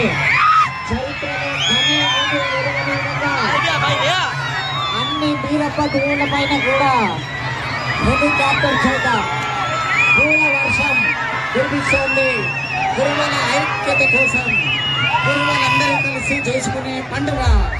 చరిత్రలో కనీ విని ఎరుగని విధంగా అన్ని వీరప్ప దేవుళ్ళ పైన కూడా హెలికాప్టర్ చేత పూల వర్షం కురిపిస్తోంది గురువుల ఐక్యత కోసం గురువులందరూ కలిసి చేసుకునే పండుగ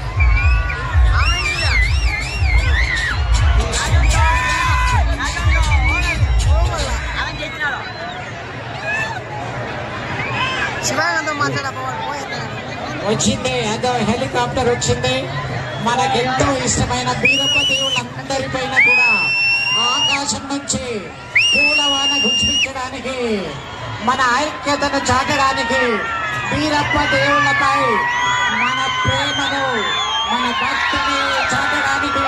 శివానందం మాట్లాడపోతే వచ్చింది అదో హెలికాప్టర్ వచ్చింది మనకెంతో ఇష్టమైన బీరప్ప దేవుళ్ళందరిపైన కూడా ఆకాశం నుంచి పూలవాన గుర్చిపించడానికి మన ఐక్యతను చాటడానికి బీరప్ప దేవుళ్ళపై మన ప్రేమను మన భక్తిని చాటడానికి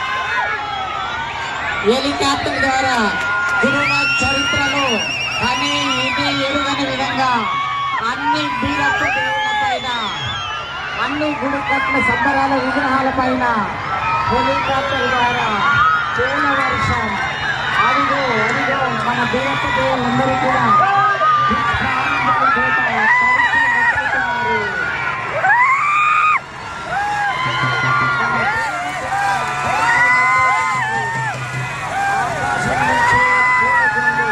హెలికాప్టర్ ద్వారా గురువుల చరిత్రలో అని ఇది ఎరుగని విధంగా అన్ని బీరప్ప దేవుళ్ళ పైన అన్ని గుడి కట్ల సంబరాల విగ్రహాల పైన హెలికాప్టర్ ద్వారా పూల వర్షం అదిగో అదిగో మన బీరప్ప దేవులందరూ కూడా విశ్రాంతి చేత తడిసి మొక్కుతున్నారు. ఆకాశం నుంచి పూలజల్లు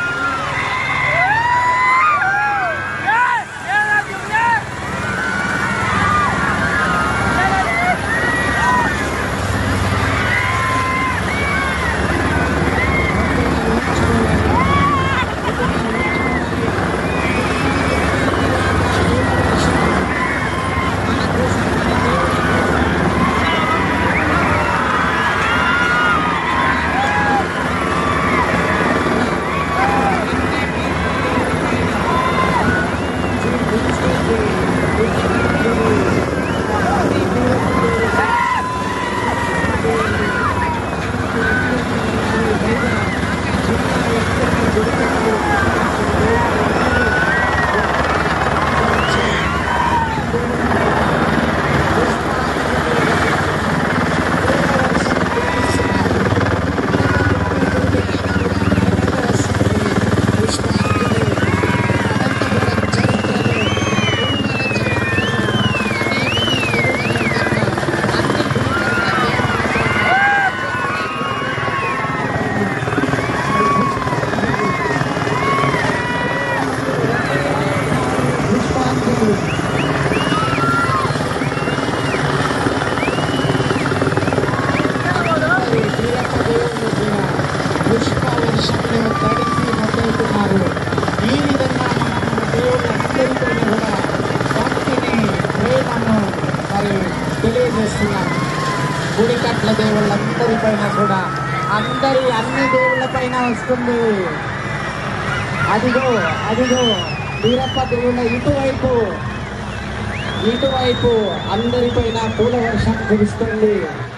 పుష్పవర్షంలో తడిసి మొదలవుతున్నారు ఈ విధంగా మనం మన దేవుళ్ళందరితో కూడా భక్తిని ప్రేమను మరి తెలియజేస్తున్నాం గుడికట్ల దేవుళ్ళందరిపైన కూడా అందరి అన్ని దేవుళ్ళపైన వస్తుంది అదిగో అదిగో వీరప్ప దేవుళ్ళ ఇటువైపు ఇటువైపు అందరిపైన పూల వర్షం కురుస్తుంది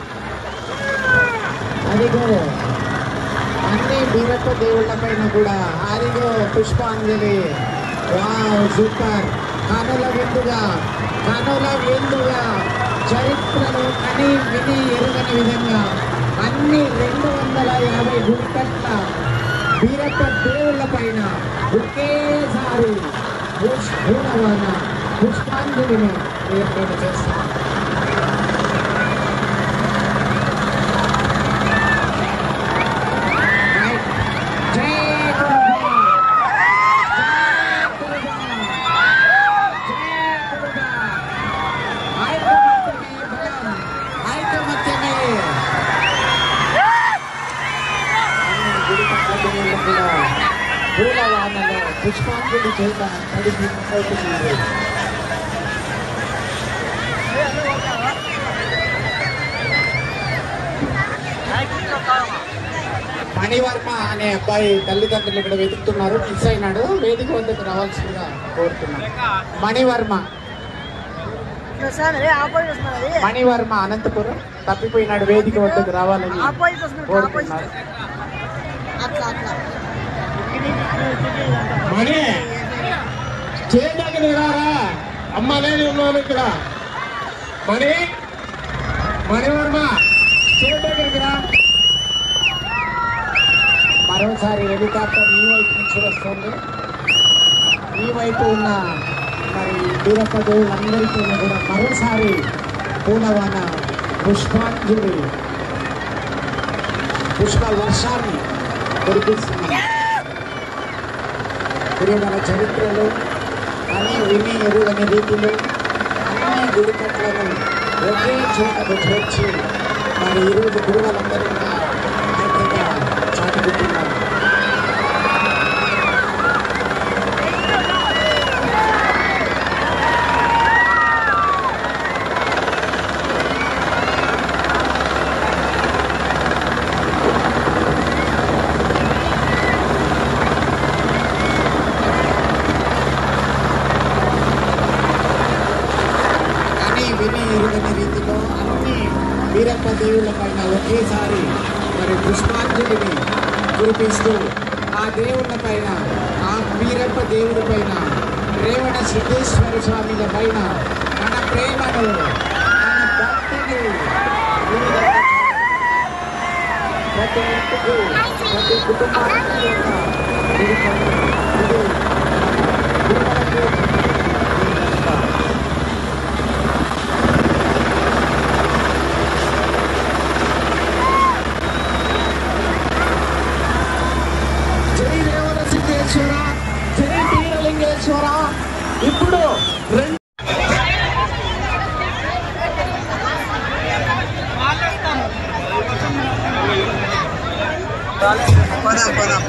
అదిగో అన్ని బీరప్ప దేవుళ్ళ పైన కూడా అదిగో పుష్పాంజలి వావ్ సూపర్ కనుల విందుగా కనుల విందుగా చరిత్రలో కని విని ఎరుగని విధంగా అన్ని రెండు వందల యాభై గుడికట్ల బీరప్ప దేవుళ్ళ పైన ఒకేసారి పుష్పూలవాన పుష్పాంజలిని ఏర్పాటు చేస్తాం రైట్. జై గురుగా. జై గురుగా. జై గురుగా. ఐకమత్యమే బలం. ఐకమత్యమే. అన్ని గుడి పట్ల దేవుళ్ళు కూడా పూలవానలో పుష్పాంజలి చేత తడిసి అవుతున్నారు మణివర్మ అనే అబ్బాయి తల్లిదండ్రులు ఇక్కడ వెతుకుతున్నారు మిస్ అయినాడు వేదిక వద్దకు రావాల్సిందిగా కోరుతున్నాను మణివర్మ సార్ ఆపోజిట్ వస్తున్నది మణివర్మ అనంతపురం తప్పిపోయినాడు వేదిక వద్దకు రావాలని ఆపోజిట్ వస్తున్నది ఆపోజిట్ కోరుతున్నారు అట్లా అట్లా మణి చేయడానికి రారా అమ్మ లేని ఉన్నాను ఇక్కడ మణి మణివర్మ చేయడానికి రా మరోసారి హెలికాప్టర్ ఈ వైపు నుంచి వస్తుంది ఈ వైపు ఉన్న మరి వీరప్ప దేవులందరికీ కూడా మరోసారి పూలవన పుష్పాంజలి పుష్ప వర్షాన్ని కురిపిస్తుంది తిరుమల చరిత్రలో అని విని ఎరుగని రీతిలో అన్ని గుడికట్లను ఒకే చోటకు చేర్చి మరి ఈరోజు గురువులందరూ కూడా ఐక్యత చాటుకుంటున్నారు అని విని ఎరుగని రీతిలో అన్ని వీరప్ప దేవుల పైన ఒకేసారి మరి పుష్పాంజలిని కురిపిస్తూ ఆ దేవుళ్ళ పైన ఆ వీరప్ప దేవుడి పైన రేవణ సిద్ధేశ్వర స్వామిల పైన మన ప్రేమను మన భక్తిని ప్రతి ఇంటికి ప్రతి కుటుంబానికి కూడా ఇది ఇది తిరుమలకి జై రేవణ సిద్ధేశ్వర జై వీరలింగేశ్వర ఇప్పుడు రెండు పోదాం పోదాం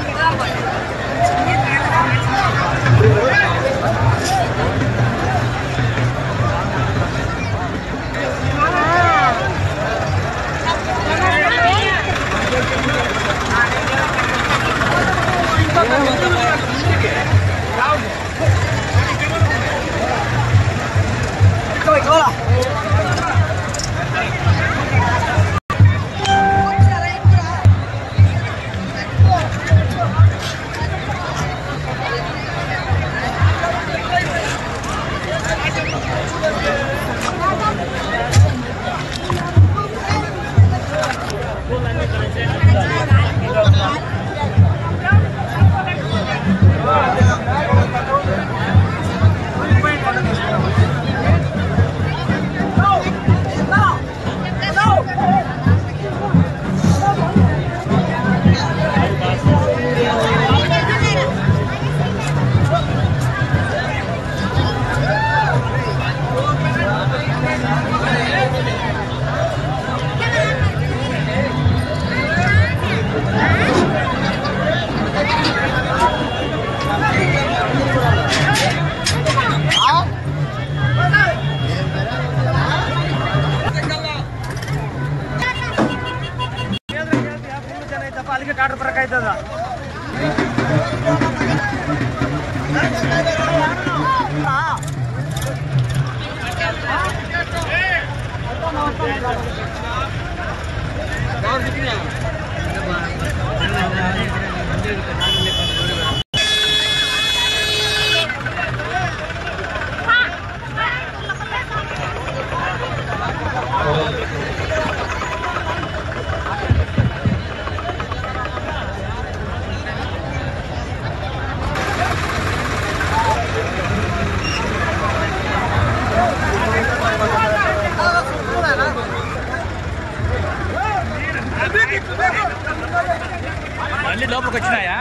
అన్ని లోపలికి వచ్చినాయా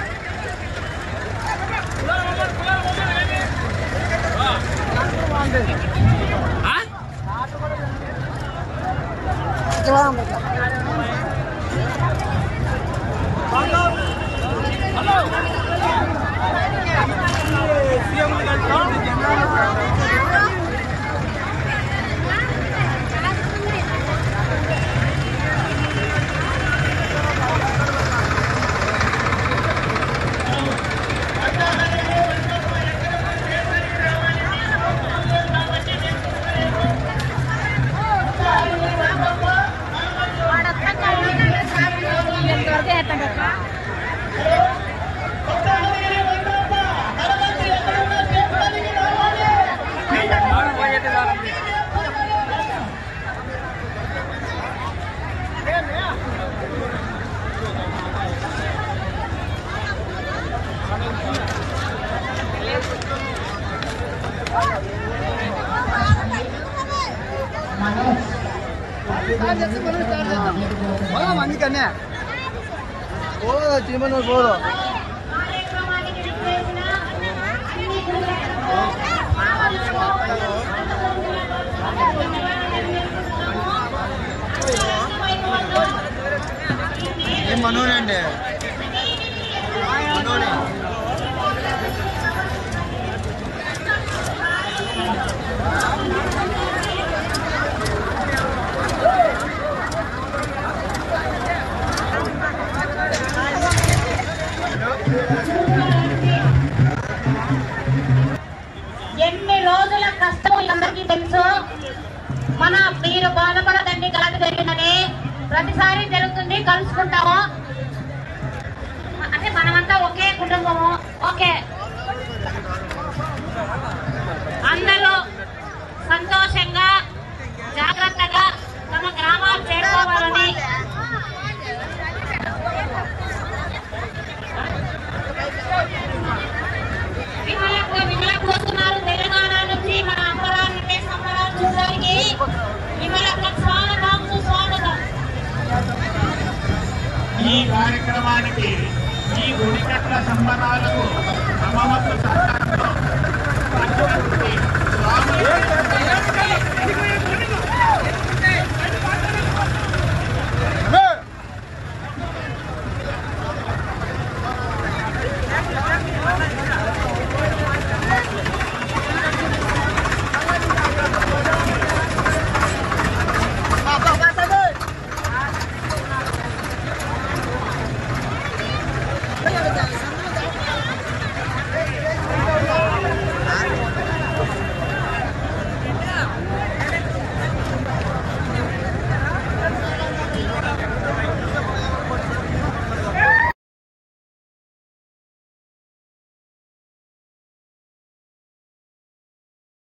పోదాం Thank అందుకనే పోదు చిన్న పోదు కార్యక్రమానికి విచ్చేసిన అన్ని గురువులకు ఏం మనోడే అండి మనోడే ఎన్ని రోజుల కష్టం అందరికీ తెలుసు మన మీరు బాధపడదండి గలాట జరిగిందని ప్రతిసారి జరుగుతుంది కలుసుకుంటాము అంటే మనమంతా ఒకే కుటుంబము ఓకే అందరూ సంతోషంగా జాగ్రత్తగా తమ గ్రామాలు చేరుకోవాలని విమలకు విమలకు వస్తున్నారు తెలంగాణ నుంచి మన అంబరాలు అంటే సంబరాలు చూడడానికి విమలకు స్వాగతం సుస్వాగతం ఈ కార్యక్రమానికి ఈ గుడికట్ల సంబరాలకు సమవత్తు సహకారం